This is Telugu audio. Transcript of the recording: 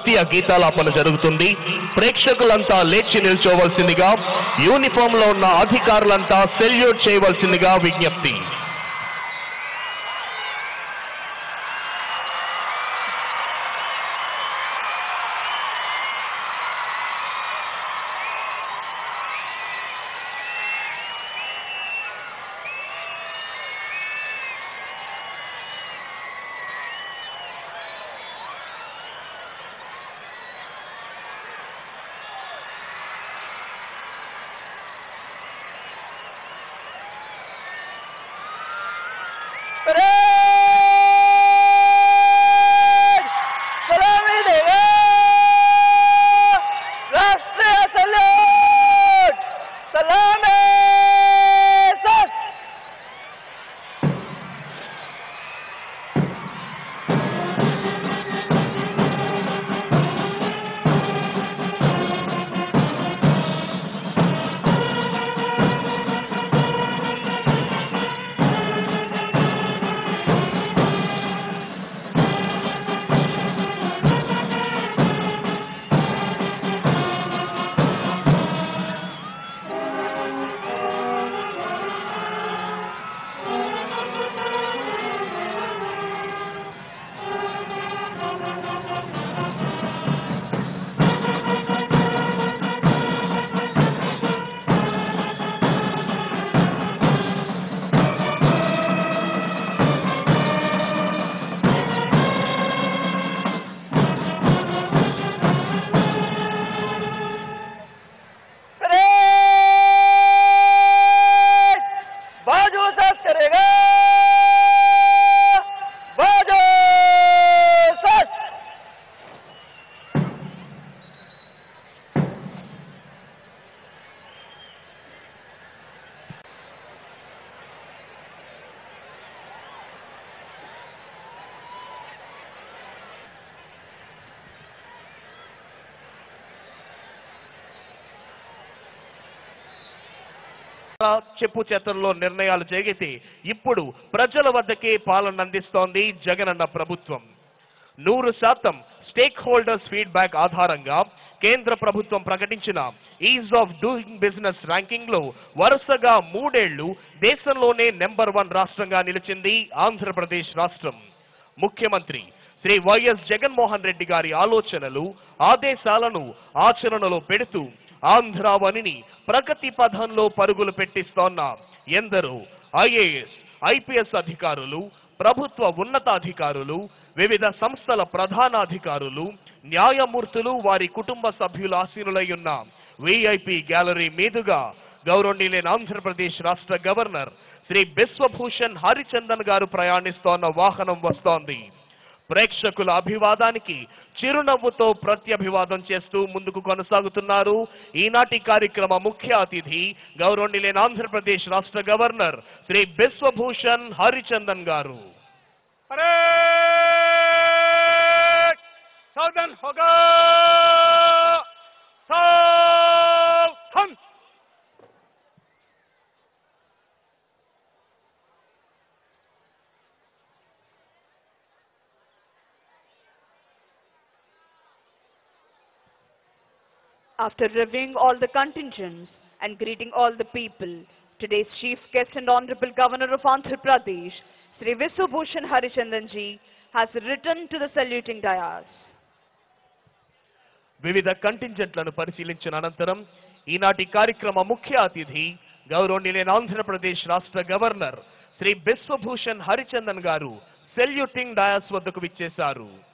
జాతీయ గీతాలాపన జరుగుతుంది ప్రేక్షకులంతా లేచి నిల్చోవలసిందిగా యూనిఫామ్ లో ఉన్న అధికారులంతా సెల్యూట్ చేయవలసిందిగా విజ్ఞప్తి परेड सलामी देगा राष्ट्रीय सल्यूट सलामी सर परेड बाजू साफ करेगा बाजू साफ చెప్పు చేతల్లో నిర్ణయాలు చేగితే ఇప్పుడు ప్రజల వద్దకే పాలన అందిస్తోంది జగనన్న ప్రభుత్వం నూరు శాతం స్టేక్ హోల్డర్స్ ఫీడ్బ్యాక్ ఆధారంగా కేంద్ర ప్రభుత్వం ప్రకటించిన ease of doing business ranking లో వరుసగా మూడేళ్లు దేశంలోనే నెంబర్ వన్ రాష్ట్రంగా నిలిచింది ఆంధ్రప్రదేశ్ రాష్ట్రం ముఖ్యమంత్రి శ్రీ వైఎస్ జగన్మోహన్ రెడ్డి గారి ఆలోచనలు ఆదేశాలను ఆచరణలో పెడుతూ ఆంధ్రావనిని ప్రగతి పథంలో పరుగులు పెట్టిస్తోన్న ఎందరో ఐఏఎస్ ఐపీఎస్ అధికారులు ప్రభుత్వ ఉన్నతాధికారులు వివిధ సంస్థల ప్రధానాధికారులు న్యాయమూర్తులు వారి కుటుంబ సభ్యులు ఆసీనులై ఉన్న విఐపి గ్యాలరీ మీదుగా గౌరవనీయులైన ఆంధ్రప్రదేశ్ రాష్ట్ర గవర్నర్ శ్రీ బిశ్వభూషణ్ హరిచందన్ గారు ప్రయాణిస్తోన్న వాహనం వస్తోంది ప్రేక్షకుల అభివాదానికి చిరునవ్వుతో ప్రత్యభివాదం చేస్తూ ముందుకు కొనసాగుతున్నారు ఈనాటి కార్యక్రమ ముఖ్య అతిథి గౌరవనీయులైన ఆంధ్రప్రదేశ్ రాష్ట్ర గవర్నర్ శ్రీ బిశ్వభూషణ్ హరిచందన్ గారు परेड सावधान होगा सावधान After reviewing all the contingents and greeting all the people, today's chief guest and honorable governor of Andhra Pradesh, Sri Viswabhushan Harichandanji, has returned to the saluting dais. వివిధ కంటింజెంట్లను పరిశీలించిన అనంతరం ఈనాటి కార్యక్రమ ముఖ్య అతిథి గౌరవనీయులైన ఆంధ్రప్రదేశ్ రాష్ట్ర గవర్నర్ శ్రీ బిశ్వభూషణ్ హరిచందన్ గారు సెల్యూటింగ్ డయాస్ వద్దకు విచ్చేశారు